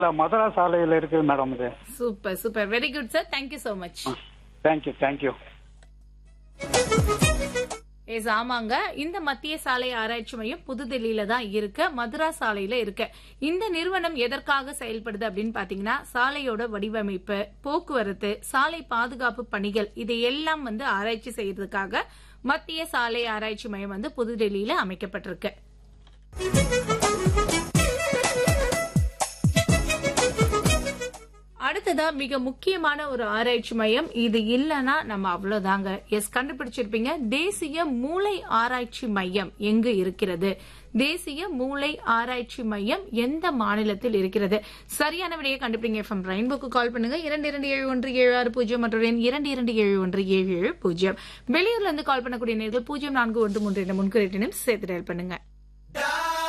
மதுரா சாலையில் இருக்குது மேடம் இது super super very good sir thank you so much thank you thank you yes ஆமாங்க இந்த மத்திய சாலை ஆராய்ச்சி மையம் புதுதில்லியில தான் இருக்கு மதுரா சாலையில இருக்கு இந்த நிறுவனம் எதற்காக செயல்படுது அப்படின்னு பாத்தீங்கன்னா சாலையோட வடிவமைப்பு போக்குவரத்து சாலை பாதுகாப்பு பணிகள் இதையெல்லாம் வந்து ஆராய்ச்சி செய்யறதுக்காக மத்திய சாலை ஆராய்ச்சி மையம் வந்து புதுதில்லியில அமைக்கப்பட்டிருக்கு அடுத்ததா மிக முக்கியமான ஒரு ஆராய்ச்சி மையம் இது இல்லனா நம்ம அவ்வளவுதாங்க எஸ் கண்டுபிடிச்சிருப்பீங்க தேசிய மூளை ஆராய்ச்சி மையம் எங்கு இருக்கிறது தேசிய மூளை ஆராய்ச்சி மையம் எந்த மாநிலத்தில் இருக்கிறது சரியான விடையை கண்டுபிடிங்க எஃப்எம் ரெயின்போக்கு கால் பண்ணுங்க இரண்டு இரண்டு ஏழு ஒன்று ஏழு ஆறு பூஜ்ஜியம் மற்றும் எண் இரண்டு இரண்டு ஏழு ஒன்று ஏழு ஏழு பூஜ்ஜியம் வெளியூர்ல இருந்து கால் பண்ணக்கூடிய நேர்கள் பூஜ்ஜியம் நான்கு ஒன்று மூன்று என்ற முன்குறிட்டினும் சேர்த்து டயல் பண்ணுங்க